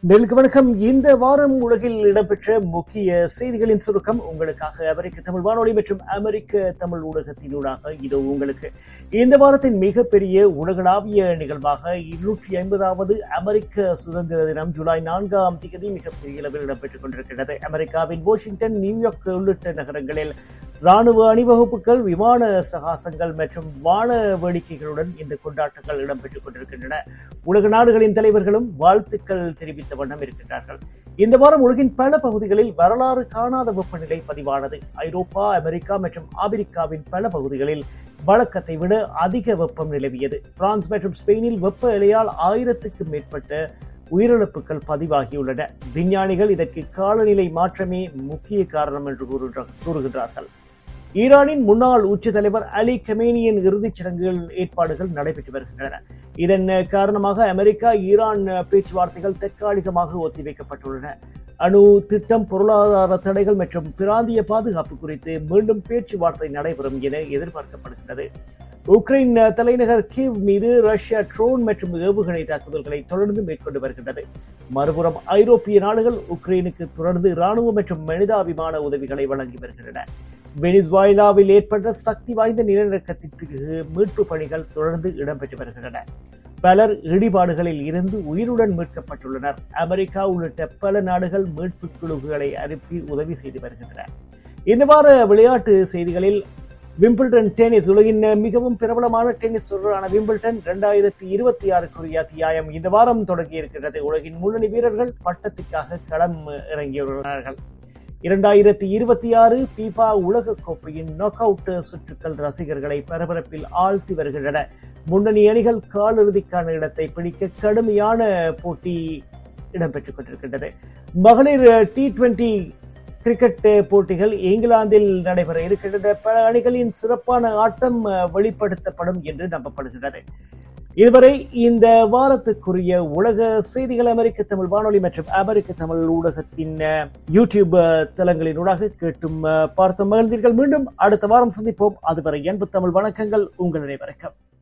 நெல்லுக்கு வணக்கம் இந்த வாரம் உலகில் இடம்பெற்ற முக்கிய செய்திகளின் சுருக்கம் உங்களுக்காக அமெரிக்க தமிழ் வானொலி மற்றும் அமெரிக்க தமிழ் ஊடகத்தினூடாக இது உங்களுக்கு இந்த வாரத்தின் மிகப்பெரிய உலகளாவிய நிகழ்வாக இருநூற்றி ஐம்பதாவது அமெரிக்க சுதந்திர தினம் ஜூலை நான்காம் தேதி மிகப்பெரிய அளவில் இடம்பெற்றுக் கொண்டிருக்கிறது அமெரிக்காவின் வாஷிங்டன் நியூயார்க் உள்ளிட்ட நகரங்களில் ராணுவ அணிவகுப்புகள் விமான சகாசங்கள் மற்றும் வான வேடிக்கைகளுடன் இந்த கொண்டாட்டங்கள் இடம்பெற்றுக் கொண்டிருக்கின்றன உலக நாடுகளின் தலைவர்களும் வாழ்த்துக்கள் தெரிவித்த வண்ணம் இருக்கின்றார்கள் இந்த வாரம் உலகின் பல பகுதிகளில் வரலாறு காணாத வெப்பநிலை பதிவானது ஐரோப்பா அமெரிக்கா மற்றும் ஆப்பிரிக்காவின் பல பகுதிகளில் வழக்கத்தை விட அதிக வெப்பம் நிலவியது பிரான்ஸ் மற்றும் ஸ்பெயினில் வெப்ப இலையால் ஆயிரத்துக்கும் மேற்பட்ட உயிரிழப்புகள் பதிவாகியுள்ளன விஞ்ஞானிகள் இதற்கு காலநிலை மாற்றமே முக்கிய காரணம் என்று கூறுகின்றார்கள் ஈரானின் முன்னாள் உச்ச தலைவர் அலி கமேனியின் இறுதிச் சடங்குகள் ஏற்பாடுகள் நடைபெற்று வருகின்றன இதன் காரணமாக அமெரிக்கா ஈரான் பேச்சுவார்த்தைகள் தற்காலிகமாக ஒத்திவைக்கப்பட்டுள்ளன அணு திட்டம் பொருளாதார தடைகள் மற்றும் பிராந்திய பாதுகாப்பு குறித்து மீண்டும் பேச்சுவார்த்தை நடைபெறும் என எதிர்பார்க்கப்படுகிறது உக்ரைன் தலைநகர் கிவ் மீது ரஷ்யா ட்ரோன் மற்றும் ஏவுகணை தாக்குதல்களை தொடர்ந்து மேற்கொண்டு வருகின்றது மறுபுறம் ஐரோப்பிய நாடுகள் உக்ரைனுக்கு தொடர்ந்து இராணுவ மற்றும் மனிதாபிமான உதவிகளை வழங்கி வருகின்றன வெனிஸ்வாயிலாவில் ஏற்பட்ட சக்தி வாய்ந்த நிலநடுக்கத்தின் பிறகு மீட்பு பணிகள் தொடர்ந்து இடம்பெற்று வருகின்றன பலர் இடிபாடுகளில் இருந்து உயிருடன் மீட்கப்பட்டுள்ளனர் அமெரிக்கா உள்ளிட்ட பல நாடுகள் மீட்பு குழுக்களை அனுப்பி உதவி செய்து வருகின்றன இந்த வார விளையாட்டு செய்திகளில் விம்பிள்டன் டென்னிஸ் உலகின் மிகவும் பிரபலமான டென்னிஸ் தொடரான விம்பிள்டன் இரண்டாயிரத்தி இருபத்தி ஆறுக்குரிய அத்தியாயம் இந்த வாரம் தொடங்கி இருக்கிறது உலகின் முன்னணி வீரர்கள் பட்டத்துக்காக களம் இறங்கியுள்ளார்கள் இரண்டாயிரத்தி இருபத்தி ஆறு பீபா உலக கோப்பையின் நாக் அவுட் சுற்றுக்கள் ரசிகர்களை பரபரப்பில் ஆழ்த்தி வருகின்றன முன்னணி அணிகள் காலிறுதிக்கான இடத்தை பிடிக்க கடுமையான போட்டி இடம்பெற்றுக் கொண்டிருக்கின்றது மகளிர் டி டுவெண்டி கிரிக்கெட் போட்டிகள் இங்கிலாந்தில் நடைபெற இருக்கின்றன பல அணிகளின் சிறப்பான ஆட்டம் வெளிப்படுத்தப்படும் என்று நம்பப்படுகின்றது இதுவரை இந்த வாரத்துக்குரிய உலக செய்திகள் அமெரிக்க தமிழ் வானொலி மற்றும் அமெரிக்க தமிழ் ஊடகத்தின் யூடியூப் தளங்களினூடாக கேட்டும் பார்த்த மகிழ்ந்தீர்கள் மீண்டும் அடுத்த வாரம் சந்திப்போம் அதுவரை என்பது தமிழ் வணக்கங்கள் உங்கள் நினைவரக்கம்